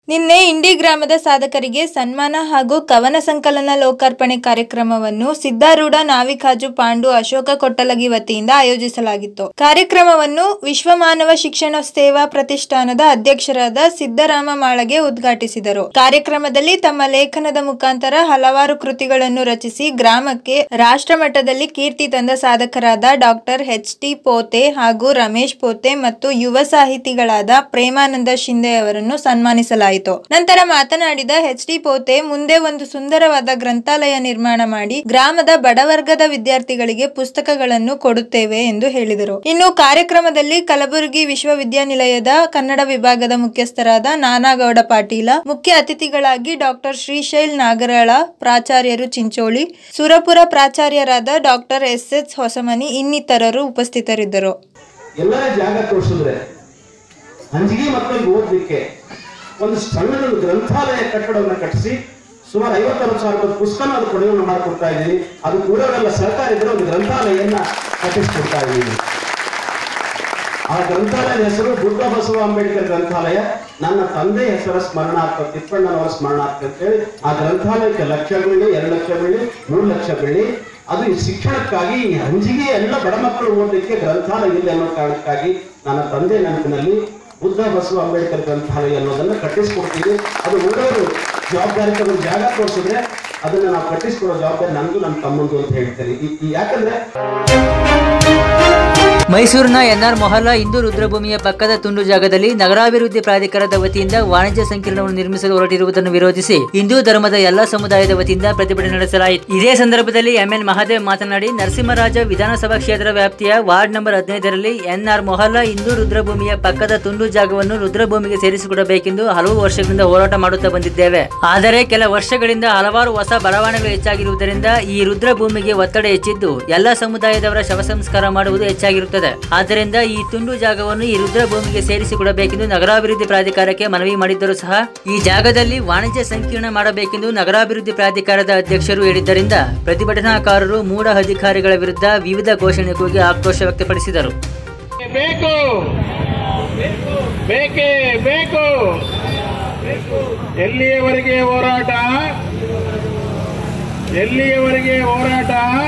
ನಿನ್ನೆ ಇಂಡಿ ಗ್ರಾಮದ ಸಾಧಕರಿಗೆ ಸನ್ಮಾನ ಹಾಗೂ ಕವನ ಸಂಕಲನ ಲೋಕಾರ್ಪಣೆ ಕಾರ್ಯಕ್ರಮವನ್ನು ಸಿದ್ದಾರೂಢ ನಾವಿಕಾಜು ಪಾಂಡು ಅಶೋಕ ಕೊಟ್ಟಲಗಿ ವತಿಯಿಂದ ಆಯೋಜಿಸಲಾಗಿತ್ತು ಕಾರ್ಯಕ್ರಮವನ್ನು ವಿಶ್ವ ಮಾನವ ಶಿಕ್ಷಣ ಸೇವಾ ಪ್ರತಿಷ್ಠಾನದ ಅಧ್ಯಕ್ಷರಾದ ಸಿದ್ದರಾಮ ಮಾಳಗೆ ಉದ್ಘಾಟಿಸಿದರು ಕಾರ್ಯಕ್ರಮದಲ್ಲಿ ತಮ್ಮ ಲೇಖನದ ಮುಖಾಂತರ ಹಲವಾರು ಕೃತಿಗಳನ್ನು ರಚಿಸಿ ಗ್ರಾಮಕ್ಕೆ ರಾಷ್ಟ್ರ ಮಟ್ಟದಲ್ಲಿ ಕೀರ್ತಿ ತಂದ ಸಾಧಕರಾದ ಡಾಕ್ಟರ್ ಎಚ್ ಟಿ ಪೋತೆ ಹಾಗೂ ರಮೇಶ್ ಪೋತೆ ಮತ್ತು ಯುವ ಸಾಹಿತಿಗಳಾದ ಪ್ರೇಮಾನಂದ ಶಿಂದೆ ಅವರನ್ನು ಸನ್ಮಾನಿಸಲಾಯಿತು ನಂತರ ಮಾತನಾಡಿದ ಎಚ್ ಡಿ ಪೋತೆ ಮುಂದೆ ಒಂದು ಸುಂದರವಾದ ಗ್ರಂಥಾಲಯ ನಿರ್ಮಾಣ ಮಾಡಿ ಗ್ರಾಮದ ಬಡವರ್ಗದ ವಿದ್ಯಾರ್ಥಿಗಳಿಗೆ ಪುಸ್ತಕಗಳನ್ನು ಕೊಡುತ್ತೇವೆ ಎಂದು ಹೇಳಿದರು ಇನ್ನು ಕಾರ್ಯಕ್ರಮದಲ್ಲಿ ಕಲಬುರಗಿ ವಿಶ್ವವಿದ್ಯಾನಿಲಯದ ಕನ್ನಡ ವಿಭಾಗದ ಮುಖ್ಯಸ್ಥರಾದ ನಾನಾಗೌಡ ಪಾಟೀಲ ಮುಖ್ಯ ಅತಿಥಿಗಳಾಗಿ ಡಾಕ್ಟರ್ ಶ್ರೀಶೈಲ್ ನಾಗರಾಳ ಪ್ರಾಚಾರ್ಯರು ಚಿಂಚೋಳಿ ಸುರಪುರ ಪ್ರಾಚಾರ್ಯರಾದ ಡಾಕ್ಟರ್ ಎಸ್ ಎಸ್ ಹೊಸಮನಿ ಇನ್ನಿತರರು ಉಪಸ್ಥಿತರಿದ್ದರು ಎಲ್ಲರ ಜಾಗ ತೋರಿಸಿದ್ರೆ ಅಂಜಿಗೆ ಮಕ್ಕಳಿಗೆ ಓದಲಿಕ್ಕೆ ಒಂದು ಸಣ್ಣದೊಂದು ಗ್ರಂಥಾಲಯ ಕಟ್ಟಡವನ್ನು ಕಟ್ಟಿಸಿ ಸುಮಾರು ಐವತ್ತರವತ್ತು ಸಾವಿರ ರೂಪಾಯಿ ಪುಸ್ತಕ ಅದು ಕೊಡುಗೆಯನ್ನು ಮಾಡಿಕೊಡ್ತಾ ಇದ್ದೀನಿ ಅದು ಕೂಡ ಅವರೆಲ್ಲ ಸಹಕಾರ ಇದ್ರೆ ಒಂದು ಗ್ರಂಥಾಲಯನ್ನ ಕಟ್ಟಿಸ್ಕೊಡ್ತಾ ಇದ್ದೀನಿ ಆ ಗ್ರಂಥಾಲಯದ ಹೆಸರು ಬುದ್ಧ ಬಸವ ಅಂಬೇಡ್ಕರ್ ಗ್ರಂಥಾಲಯ ನನ್ನ ತಂದೆ ಹೆಸರ ಸ್ಮರಣಾರ್ಥ ತಿಪ್ಪಣ್ಣನವರ ಸ್ಮರಣಾರ್ಥ ಅಂತೇಳಿ ಆ ಗ್ರಂಥಾಲಯಕ್ಕೆ ಲಕ್ಷ ಬೀಳಿ ಎರಡು ಲಕ್ಷ ಬೀಳಿ ಮೂರು ಲಕ್ಷ ಬೀಳಿ ಅದು ಈ ಶಿಕ್ಷಣಕ್ಕಾಗಿ ಈ ಹಂಜಿಗೆ ಎಲ್ಲ ಬಡ ಮಕ್ಕಳು ಓದಲಿಕ್ಕೆ ಗ್ರಂಥಾಲಯ ಇಲ್ಲ ಅನ್ನೋ ಕಾರಣಕ್ಕಾಗಿ ನನ್ನ ತಂದೆ ನೆನಪಿನಲ್ಲಿ ಬುದ್ಧ ಬಸವ ಅಂಬೇಡ್ಕರ್ ಗ್ರಂಥಾಲಯ ಅನ್ನೋದನ್ನ ಕಟ್ಟಿಸ್ಕೊಡ್ತೀವಿ ಅದು ಉಳಿದವರು ಜವಾಬ್ದಾರಿತ ಒಂದು ಜಾಗ ತೋರಿಸಿದ್ರೆ ಅದನ್ನ ನಾವು ಕಟ್ಟಿಸ್ಕೊಡೋ ಜವಾಬ್ದಾರಿ ನನಗೂ ನನ್ನ ತಮ್ಮಂದು ಅಂತ ಹೇಳ್ತೇನೆ ಈ- ಈ ಯಾಕಂದ್ರೆ ಮೈಸೂರಿನ ಎನ್ಆರ್ ಮೊಹಲ್ಲಾ ಹಿಂದೂ ರುದ್ರಭೂಮಿಯ ಪಕ್ಕದ ತುಂಡು ಜಾಗದಲ್ಲಿ ನಗರಾಭಿವೃದ್ಧಿ ಪ್ರಾಧಿಕಾರದ ವತಿಯಿಂದ ವಾಣಿಜ್ಯ ಸಂಕೀರ್ಣವನ್ನು ನಿರ್ಮಿಸಲು ಹೊರಟಿರುವುದನ್ನು ವಿರೋಧಿಸಿ ಹಿಂದೂ ಧರ್ಮದ ಎಲ್ಲಾ ಸಮುದಾಯದ ವತಿಯಿಂದ ಪ್ರತಿಭಟನೆ ನಡೆಸಲಾಯಿತು ಇದೇ ಸಂದರ್ಭದಲ್ಲಿ ಎಂಎನ್ ಮಹಾದೇವ್ ಮಾತನಾಡಿ ನರಸಿಂಹರಾಜ ವಿಧಾನಸಭಾ ಕ್ಷೇತ್ರ ವ್ಯಾಪ್ತಿಯ ವಾರ್ಡ್ ನಂಬರ್ ಹದಿನೈದರಲ್ಲಿ ಎನ್ಆರ್ ಮೊಹಲ್ಲಾ ಹಿಂದೂ ರುದ್ರಭೂಮಿಯ ಪಕ್ಕದ ತುಂಡು ಜಾಗವನ್ನು ರುದ್ರಭೂಮಿಗೆ ಸೇರಿಸಿಕೊಡಬೇಕೆಂದು ಹಲವು ವರ್ಷಗಳಿಂದ ಹೋರಾಟ ಮಾಡುತ್ತಾ ಬಂದಿದ್ದೇವೆ ಆದರೆ ಕೆಲ ವರ್ಷಗಳಿಂದ ಹಲವಾರು ಹೊಸ ಬಡಾವಣೆಗಳು ಹೆಚ್ಚಾಗಿರುವುದರಿಂದ ಈ ರುದ್ರಭೂಮಿಗೆ ಒತ್ತಡ ಹೆಚ್ಚಿದ್ದು ಎಲ್ಲ ಸಮುದಾಯದವರ ಶವ ಸಂಸ್ಕಾರ ಮಾಡುವುದು ಹೆಚ್ಚಾಗಿರುತ್ತದೆ ಆದ್ದರಿಂದ ಈ ತುಂಡು ಜಾಗವನ್ನು ಈ ರುದ್ರಭೂಮಿಗೆ ಸೇರಿಸಿಕೊಡಬೇಕೆಂದು ನಗರಾಭಿವೃದ್ಧಿ ಪ್ರಾಧಿಕಾರಕ್ಕೆ ಮನವಿ ಮಾಡಿದ್ದರೂ ಸಹ ಈ ಜಾಗದಲ್ಲಿ ವಾಣಿಜ್ಯ ಸಂಕೀರ್ಣ ಮಾಡಬೇಕೆಂದು ನಗರಾಭಿವೃದ್ಧಿ ಪ್ರಾಧಿಕಾರದ ಅಧ್ಯಕ್ಷರು ಹೇಳಿದ್ದರಿಂದ ಪ್ರತಿಭಟನಾಕಾರರು ಮೂಢ ಅಧಿಕಾರಿಗಳ ವಿರುದ್ಧ ವಿವಿಧ ಘೋಷಣೆ ಕೂಗಿ ಆಕ್ರೋಶ ವ್ಯಕ್ತಪಡಿಸಿದರು ಬೇಕು ಬೇಕೇ ಬೇಕು ಎಲ್ಲಿಯವರೆಗೆ ಹೋರಾಟ ಎಲ್ಲಿಯವರೆಗೆ ಹೋರಾಟ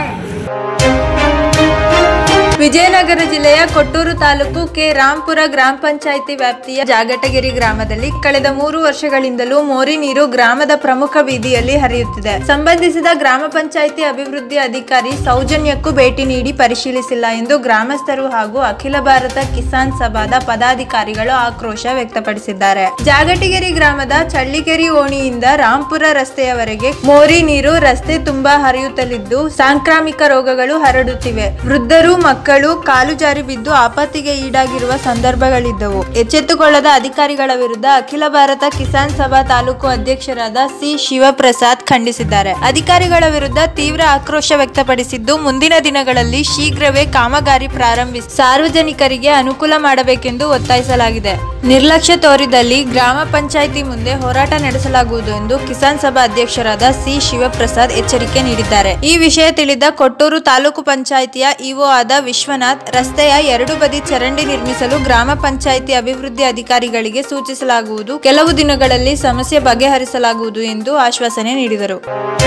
ವಿಜಯನಗರ ಜಿಲ್ಲೆಯ ಕೊಟ್ಟೂರು ತಾಲೂಕು ಕೆ ರಾಂಪುರ ಗ್ರಾಮ ಪಂಚಾಯಿತಿ ವ್ಯಾಪ್ತಿಯ ಜಾಗಟಗಿರಿ ಗ್ರಾಮದಲ್ಲಿ ಕಳೆದ ಮೂರು ವರ್ಷಗಳಿಂದಲೂ ಮೋರಿ ನೀರು ಗ್ರಾಮದ ಪ್ರಮುಖ ಬೀದಿಯಲ್ಲಿ ಹರಿಯುತ್ತಿದೆ ಸಂಬಂಧಿಸಿದ ಗ್ರಾಮ ಪಂಚಾಯಿತಿ ಅಭಿವೃದ್ಧಿ ಅಧಿಕಾರಿ ಸೌಜನ್ಯಕ್ಕೂ ಭೇಟಿ ನೀಡಿ ಪರಿಶೀಲಿಸಿಲ್ಲ ಎಂದು ಗ್ರಾಮಸ್ಥರು ಹಾಗೂ ಅಖಿಲ ಭಾರತ ಕಿಸಾನ್ ಸಭಾದ ಪದಾಧಿಕಾರಿಗಳು ಆಕ್ರೋಶ ವ್ಯಕ್ತಪಡಿಸಿದ್ದಾರೆ ಜಾಗಟಗಿರಿ ಗ್ರಾಮದ ಚಳ್ಳಿಕೆರಿ ಓಣಿಯಿಂದ ರಾಂಪುರ ರಸ್ತೆಯವರೆಗೆ ಮೋರಿ ನೀರು ರಸ್ತೆ ತುಂಬಾ ಹರಿಯುತ್ತಲಿದ್ದು ಸಾಂಕ್ರಾಮಿಕ ರೋಗಗಳು ಹರಡುತ್ತಿವೆ ವೃದ್ಧರು ಮಕ್ಕಳು ಕಾಲು ಜಾರಿ ಬಿದ್ದು ಆಪತ್ತಿಗೆ ಈಡಾಗಿರುವ ಸಂದರ್ಭಗಳಿದ್ದವು ಎಚ್ಚೆತ್ತುಕೊಳ್ಳದ ಅಧಿಕಾರಿಗಳ ವಿರುದ್ಧ ಅಖಿಲ ಭಾರತ ಕಿಸಾನ್ ಸಭಾ ತಾಲೂಕು ಅಧ್ಯಕ್ಷರಾದ ಸಿ ಶಿವಪ್ರಸಾದ್ ಖಂಡಿಸಿದ್ದಾರೆ ಅಧಿಕಾರಿಗಳ ವಿರುದ್ಧ ತೀವ್ರ ಆಕ್ರೋಶ ವ್ಯಕ್ತಪಡಿಸಿದ್ದು ಮುಂದಿನ ದಿನಗಳಲ್ಲಿ ಶೀಘ್ರವೇ ಕಾಮಗಾರಿ ಪ್ರಾರಂಭಿಸಿ ಸಾರ್ವಜನಿಕರಿಗೆ ಅನುಕೂಲ ಮಾಡಬೇಕೆಂದು ಒತ್ತಾಯಿಸಲಾಗಿದೆ ನಿರ್ಲಕ್ಷ್ಯ ತೋರಿದಲ್ಲಿ ಗ್ರಾಮ ಪಂಚಾಯಿತಿ ಮುಂದೆ ಹೋರಾಟ ನಡೆಸಲಾಗುವುದು ಎಂದು ಕಿಸಾನ್ ಸಭಾ ಅಧ್ಯಕ್ಷರಾದ ಸಿ ಶಿವಪ್ರಸಾದ್ ಎಚ್ಚರಿಕೆ ನೀಡಿದ್ದಾರೆ ಈ ವಿಷಯ ತಿಳಿದ ಕೊಟ್ಟೂರು ತಾಲೂಕು ಪಂಚಾಯಿತಿಯ ಇಒ ಆದ ವಿಶ್ವನಾಥ್ ರಸ್ತೆಯ ಎರಡು ಬದಿ ಚರಂಡಿ ನಿರ್ಮಿಸಲು ಗ್ರಾಮ ಪಂಚಾಯಿತಿ ಅಭಿವೃದ್ಧಿ ಅಧಿಕಾರಿಗಳಿಗೆ ಸೂಚಿಸಲಾಗುವುದು ಕೆಲವು ದಿನಗಳಲ್ಲಿ ಸಮಸ್ಯೆ ಬಗೆಹರಿಸಲಾಗುವುದು ಎಂದು ಆಶ್ವಾಸನೆ ನೀಡಿದರು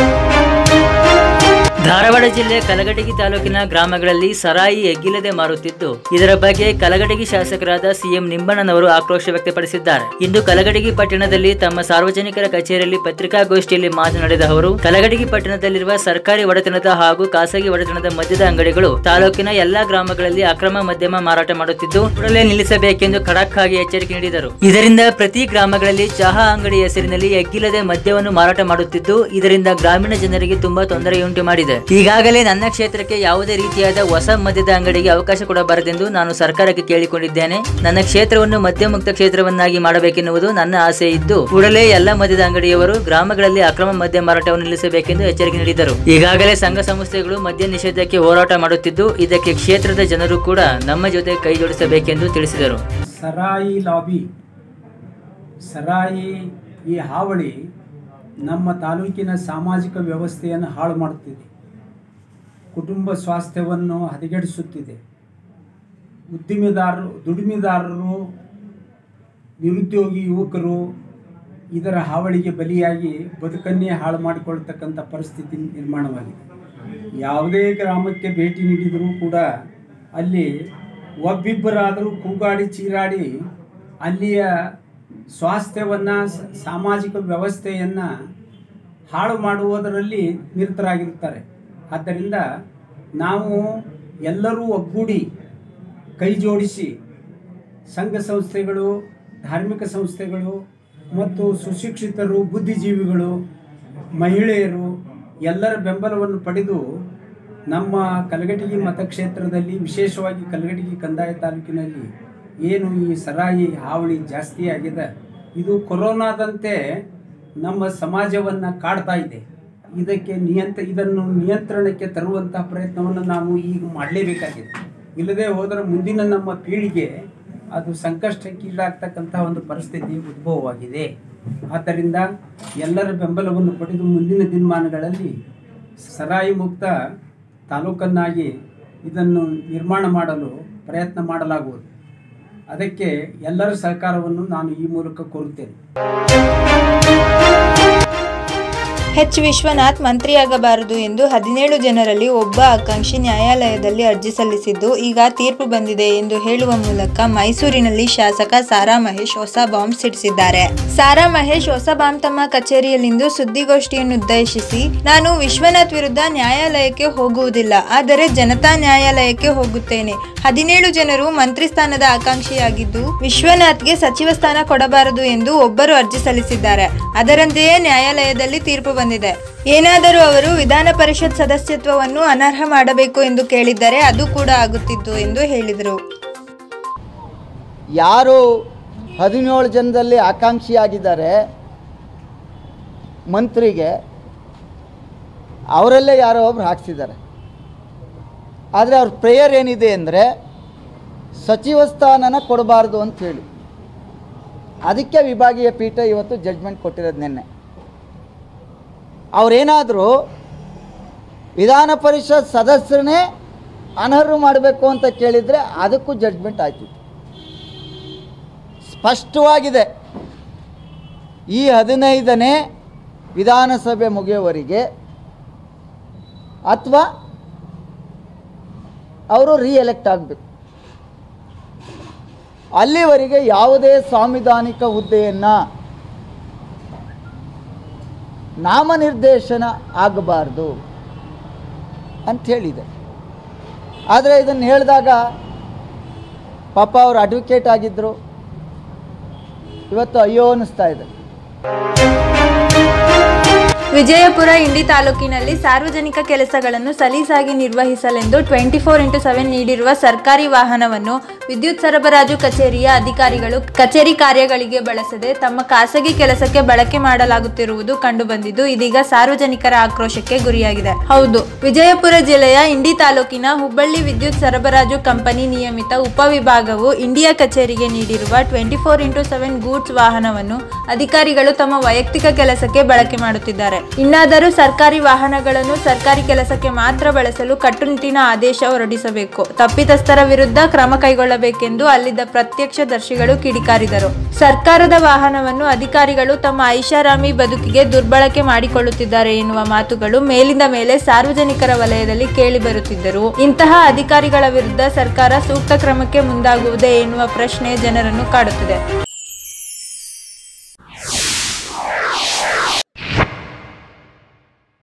ಧಾರವಾಡ ಜಿಲ್ಲೆ ಕಲಘಟಗಿ ತಾಲೂಕಿನ ಗ್ರಾಮಗಳಲ್ಲಿ ಸರಾಯಿ ಎಗ್ಗಿಲ್ಲದೆ ಮಾರುತ್ತಿದ್ದು ಇದರ ಬಗ್ಗೆ ಕಲಘಟಗಿ ಶಾಸಕರಾದ ಸಿಎಂ ನಿಂಬಣ್ಣನವರು ಆಕ್ರೋಶ ವ್ಯಕ್ತಪಡಿಸಿದ್ದಾರೆ ಇಂದು ಕಲಘಟಗಿ ಪಟ್ಟಣದಲ್ಲಿ ತಮ್ಮ ಸಾರ್ವಜನಿಕರ ಕಚೇರಿಯಲ್ಲಿ ಪತ್ರಿಕಾಗೋಷ್ಠಿಯಲ್ಲಿ ಮಾತನಾಡಿದ ಅವರು ಕಲಘಟಗಿ ಪಟ್ಟಣದಲ್ಲಿರುವ ಸರ್ಕಾರಿ ಒಡೆತನದ ಹಾಗೂ ಖಾಸಗಿ ಒಡೆತನದ ಮದ್ಯದ ಅಂಗಡಿಗಳು ತಾಲೂಕಿನ ಎಲ್ಲಾ ಗ್ರಾಮಗಳಲ್ಲಿ ಅಕ್ರಮ ಮದ್ಯಮ ಮಾರಾಟ ಮಾಡುತ್ತಿದ್ದು ಕೂಡಲೇ ನಿಲ್ಲಿಸಬೇಕೆಂದು ಖಡಕ್ ಆಗಿ ಎಚ್ಚರಿಕೆ ನೀಡಿದರು ಇದರಿಂದ ಪ್ರತಿ ಗ್ರಾಮಗಳಲ್ಲಿ ಚಹಾ ಅಂಗಡಿ ಹೆಸರಿನಲ್ಲಿ ಎಗ್ಗಿಲ್ಲದೆ ಮದ್ಯವನ್ನು ಮಾರಾಟ ಮಾಡುತ್ತಿದ್ದು ಇದರಿಂದ ಗ್ರಾಮೀಣ ಜನರಿಗೆ ತುಂಬಾ ತೊಂದರೆಯುಂಟು ಮಾಡಿದೆ ಈಗಾಗಲೇ ನನ್ನ ಕ್ಷೇತ್ರಕ್ಕೆ ಯಾವುದೇ ರೀತಿಯಾದ ಹೊಸ ಮದ್ಯದ ಅಂಗಡಿಗೆ ಅವಕಾಶ ಕೊಡಬಾರದೆಂದು ನಾನು ಸರ್ಕಾರಕ್ಕೆ ಕೇಳಿಕೊಂಡಿದ್ದೇನೆ ನನ್ನ ಕ್ಷೇತ್ರವನ್ನು ಮದ್ಯಮುಕ್ತ ಕ್ಷೇತ್ರವನ್ನಾಗಿ ಮಾಡಬೇಕೆನ್ನುವುದು ನನ್ನ ಆಸೆ ಇದ್ದು ಕೂಡಲೇ ಎಲ್ಲ ಮದ್ಯದ ಅಂಗಡಿಯವರು ಗ್ರಾಮಗಳಲ್ಲಿ ಅಕ್ರಮ ಮದ್ಯ ಮಾರಾಟವನ್ನು ನಿಲ್ಲಿಸಬೇಕೆಂದು ಎಚ್ಚರಿಕೆ ನೀಡಿದರು ಈಗಾಗಲೇ ಸಂಘ ಸಂಸ್ಥೆಗಳು ಮದ್ಯ ನಿಷೇಧಕ್ಕೆ ಹೋರಾಟ ಮಾಡುತ್ತಿದ್ದು ಇದಕ್ಕೆ ಕ್ಷೇತ್ರದ ಜನರು ಕೂಡ ನಮ್ಮ ಜೊತೆ ಕೈ ಜೋಡಿಸಬೇಕೆಂದು ತಿಳಿಸಿದರು ಸರಾಯಿ ಲಾಬಿ ಸರಾಯಿ ಈ ಹಾವಳಿ ನಮ್ಮ ತಾಲೂಕಿನ ಸಾಮಾಜಿಕ ವ್ಯವಸ್ಥೆಯನ್ನು ಹಾಳು ಮಾಡುತ್ತಿದೆ ಕುಟುಂಬ ಸ್ವಾಸ್ಥ್ಯವನ್ನು ಹದಗೆಡಿಸುತ್ತಿದೆ ಉದ್ದಿಮೆದಾರರು ದುಡಿಮೆದಾರರು ನಿರುದ್ಯೋಗಿ ಯುವಕರು ಇದರ ಹಾವಳಿಗೆ ಬಲಿಯಾಗಿ ಬದುಕನ್ನೇ ಹಾಳು ಮಾಡಿಕೊಳ್ತಕ್ಕಂಥ ಪರಿಸ್ಥಿತಿ ನಿರ್ಮಾಣವಾಗಿದೆ ಯಾವುದೇ ಗ್ರಾಮಕ್ಕೆ ಭೇಟಿ ನೀಡಿದರೂ ಕೂಡ ಅಲ್ಲಿ ಒಬ್ಬಿಬ್ಬರಾದರೂ ಕೂಗಾಡಿ ಚೀರಾಡಿ ಅಲ್ಲಿಯ ಸ್ವಾಸ್ಥ್ಯವನ್ನು ಸಾಮಾಜಿಕ ವ್ಯವಸ್ಥೆಯನ್ನು ಹಾಳು ಮಾಡುವುದರಲ್ಲಿ ನಿರತರಾಗಿರುತ್ತಾರೆ ಆದ್ದರಿಂದ ನಾವು ಎಲ್ಲರೂ ಒಗ್ಗೂಡಿ ಕೈ ಜೋಡಿಸಿ ಸಂಘ ಸಂಸ್ಥೆಗಳು ಧಾರ್ಮಿಕ ಸಂಸ್ಥೆಗಳು ಮತ್ತು ಸುಶಿಕ್ಷಿತರು ಬುದ್ಧಿಜೀವಿಗಳು ಮಹಿಳೆಯರು ಎಲ್ಲರ ಬೆಂಬಲವನ್ನು ಪಡೆದು ನಮ್ಮ ಕಲಗಟಗಿ ಮತಕ್ಷೇತ್ರದಲ್ಲಿ ವಿಶೇಷವಾಗಿ ಕಲಗಟಗಿ ಕಂದಾಯ ತಾಲೂಕಿನಲ್ಲಿ ಏನು ಈ ಸರಾಯಿ ಹಾವಳಿ ಜಾಸ್ತಿ ಆಗಿದೆ ಇದು ಕೊರೋನಾದಂತೆ ನಮ್ಮ ಸಮಾಜವನ್ನು ಕಾಡ್ತಾ ಇದೆ ಇದಕ್ಕೆ ನಿಯಂತ್ರ ಇದನ್ನು ನಿಯಂತ್ರಣಕ್ಕೆ ತರುವಂತಹ ಪ್ರಯತ್ನವನ್ನು ನಾವು ಈಗ ಮಾಡಲೇಬೇಕಾಗಿದೆ ಇಲ್ಲದೆ ಹೋದರೆ ಮುಂದಿನ ನಮ್ಮ ಪೀಳಿಗೆ ಅದು ಸಂಕಷ್ಟಕ್ಕೀಡಾಗ್ತಕ್ಕಂಥ ಒಂದು ಪರಿಸ್ಥಿತಿ ಉದ್ಭವವಾಗಿದೆ ಆದ್ದರಿಂದ ಎಲ್ಲರ ಬೆಂಬಲವನ್ನು ಪಡೆದು ಮುಂದಿನ ದಿನಮಾನಗಳಲ್ಲಿ ಸರಾಯಿ ಮುಕ್ತ ತಾಲೂಕನ್ನಾಗಿ ಇದನ್ನು ನಿರ್ಮಾಣ ಮಾಡಲು ಪ್ರಯತ್ನ ಮಾಡಲಾಗುವುದು ಅದಕ್ಕೆ ಎಲ್ಲರ ಸಹಕಾರವನ್ನು ನಾನು ಈ ಮೂಲಕ ಕೋರುತ್ತೇನೆ ಎಚ್ ವಿಶ್ವನಾಥ್ ಮಂತ್ರಿಯಾಗಬಾರದು ಎಂದು ಹದಿನೇಳು ಜನರಲ್ಲಿ ಒಬ್ಬ ಆಕಾಂಕ್ಷಿ ನ್ಯಾಯಾಲಯದಲ್ಲಿ ಅರ್ಜಿ ಸಲ್ಲಿಸಿದ್ದು ಈಗ ತೀರ್ಪು ಬಂದಿದೆ ಎಂದು ಹೇಳುವ ಮೂಲಕ ಮೈಸೂರಿನಲ್ಲಿ ಶಾಸಕ ಸಾರಾ ಮಹೇಶ್ ಹೊಸ ಬಾಂಬ್ ಸಿಡಿಸಿದ್ದಾರೆ ಸಾರಾ ಮಹೇಶ್ ಹೊಸ ಬಾಂಬ್ ತಮ್ಮ ಕಚೇರಿಯಲ್ಲಿಂದು ಸುದ್ದಿಗೋಷ್ಠಿಯನ್ನು ಉದ್ದೇಶಿಸಿ ನಾನು ವಿಶ್ವನಾಥ್ ವಿರುದ್ಧ ನ್ಯಾಯಾಲಯಕ್ಕೆ ಹೋಗುವುದಿಲ್ಲ ಆದರೆ ಜನತಾ ನ್ಯಾಯಾಲಯಕ್ಕೆ ಹೋಗುತ್ತೇನೆ ಹದಿನೇಳು ಜನರು ಮಂತ್ರಿ ಸ್ಥಾನದ ಆಕಾಂಕ್ಷಿಯಾಗಿದ್ದು ವಿಶ್ವನಾಥ್ಗೆ ಸಚಿವ ಸ್ಥಾನ ಕೊಡಬಾರದು ಎಂದು ಒಬ್ಬರು ಅರ್ಜಿ ಸಲ್ಲಿಸಿದ್ದಾರೆ ಅದರಂತೆಯೇ ನ್ಯಾಯಾಲಯದಲ್ಲಿ ತೀರ್ಪು ಬಂದಿದೆ ಏನಾದರೂ ಅವರು ವಿಧಾನ ಪರಿಷತ್ ಸದಸ್ಯತ್ವವನ್ನು ಅನರ್ಹ ಮಾಡಬೇಕು ಎಂದು ಕೇಳಿದ್ದರೆ ಅದು ಕೂಡ ಆಗುತ್ತಿತ್ತು ಎಂದು ಹೇಳಿದರು ಯಾರು ಹದಿನೇಳು ಜನದಲ್ಲಿ ಆಕಾಂಕ್ಷಿಯಾಗಿದ್ದಾರೆ ಮಂತ್ರಿಗೆ ಅವರಲ್ಲೇ ಯಾರೋ ಒಬ್ರು ಹಾಕ್ಸಿದ್ದಾರೆ ಆದರೆ ಅವ್ರ ಪ್ರೇಯರ್ ಏನಿದೆ ಅಂದರೆ ಸಚಿವ ಸ್ಥಾನನ ಕೊಡಬಾರ್ದು ಅಂತ ಹೇಳಿ ಅದಕ್ಕೆ ವಿಭಾಗೀಯ ಪೀಠ ಇವತ್ತು ಜಡ್ಜ್ಮೆಂಟ್ ಕೊಟ್ಟಿರೋದು ನಿನ್ನೆ ಅವರೇನಾದರೂ ವಿಧಾನ ಪರಿಷತ್ ಸದಸ್ಯರನ್ನೇ ಅನರ್ಹ ಮಾಡಬೇಕು ಅಂತ ಕೇಳಿದರೆ ಅದಕ್ಕೂ ಜಡ್ಜ್ಮೆಂಟ್ ಆಯ್ತಿತ್ತು ಸ್ಪಷ್ಟವಾಗಿದೆ ಈ ಹದಿನೈದನೇ ವಿಧಾನಸಭೆ ಮುಗಿಯುವವರೆಗೆ ಅಥವಾ ಅವರು ರೀಎಲೆಕ್ಟ್ ಆಗಬೇಕು ಅಲ್ಲಿವರೆಗೆ ಯಾವುದೇ ಸಾಂವಿಧಾನಿಕ ಹುದ್ದೆಯನ್ನು ನಾಮನಿರ್ದೇಶನ ಆಗಬಾರ್ದು ಅಂತ ಹೇಳಿದೆ ಆದರೆ ಇದನ್ನು ಹೇಳಿದಾಗ ಪಾಪ ಅವರು ಅಡ್ವೊಕೇಟ್ ಆಗಿದ್ದರು ಇವತ್ತು ಅಯ್ಯೋ ಅನ್ನಿಸ್ತಾ ಇದೆ ವಿಜಯಪುರ ಇಂಡಿ ತಾಲೂಕಿನಲ್ಲಿ ಸಾರ್ವಜನಿಕ ಕೆಲಸಗಳನ್ನು ಸಲೀಸಾಗಿ ನಿರ್ವಹಿಸಲೆಂದು ಟ್ವೆಂಟಿ ಫೋರ್ ಇಂಟು ಸೆವೆನ್ ನೀಡಿರುವ ಸರ್ಕಾರಿ ವಾಹನವನ್ನು ವಿದ್ಯುತ್ ಸರಬರಾಜು ಕಚೇರಿಯ ಅಧಿಕಾರಿಗಳು ಕಚೇರಿ ಕಾರ್ಯಗಳಿಗೆ ಬಳಸದೆ ತಮ್ಮ ಖಾಸಗಿ ಕೆಲಸಕ್ಕೆ ಬಳಕೆ ಮಾಡಲಾಗುತ್ತಿರುವುದು ಕಂಡುಬಂದಿದ್ದು ಇದೀಗ ಸಾರ್ವಜನಿಕರ ಆಕ್ರೋಶಕ್ಕೆ ಗುರಿಯಾಗಿದೆ ಹೌದು ವಿಜಯಪುರ ಜಿಲ್ಲೆಯ ಇಂಡಿ ತಾಲೂಕಿನ ಹುಬ್ಬಳ್ಳಿ ವಿದ್ಯುತ್ ಸರಬರಾಜು ಕಂಪನಿ ನಿಯಮಿತ ಉಪವಿಭಾಗವು ಇಂಡಿಯಾ ಕಚೇರಿಗೆ ನೀಡಿರುವ twenty four into seven goods ವಾಹನವನ್ನು ಅಧಿಕಾರಿಗಳು ತಮ್ಮ ವೈಯಕ್ತಿಕ ಕೆಲಸಕ್ಕೆ ಬಳಕೆ ಮಾಡುತ್ತಿದ್ದಾರೆ ಇನ್ನಾದರೂ ಸರ್ಕಾರಿ ವಾಹನಗಳನ್ನು ಸರ್ಕಾರಿ ಕೆಲಸಕ್ಕೆ ಮಾತ್ರ ಬಳಸಲು ಕಟ್ಟುನಿಟ್ಟಿನ ಆದೇಶ ಹೊರಡಿಸಬೇಕು ತಪ್ಪಿತಸ್ಥರ ವಿರುದ್ಧ ಕ್ರಮ ಕೈಗೊಳ್ಳಬೇಕೆಂದು ಅಲ್ಲಿದ್ದ ಪ್ರತ್ಯಕ್ಷದರ್ಶಿಗಳು ಕಿಡಿಕಾರಿದರು ಸರ್ಕಾರದ ವಾಹನವನ್ನು ಅಧಿಕಾರಿಗಳು ತಮ್ಮ ಐಷಾರಾಮಿ ಬದುಕಿಗೆ ದುರ್ಬಳಕೆ ಮಾಡಿಕೊಳ್ಳುತ್ತಿದ್ದಾರೆ ಎನ್ನುವ ಮಾತುಗಳು ಮೇಲಿಂದ ಮೇಲೆ ಸಾರ್ವಜನಿಕರ ವಲಯದಲ್ಲಿ ಕೇಳಿಬರುತ್ತಿದ್ದರು ಇಂತಹ ಅಧಿಕಾರಿಗಳ ವಿರುದ್ಧ ಸರ್ಕಾರ ಸೂಕ್ತ ಕ್ರಮಕ್ಕೆ ಮುಂದಾಗುವುದೇ ಎನ್ನುವ ಪ್ರಶ್ನೆ ಜನರನ್ನು ಕಾಡುತ್ತಿದೆ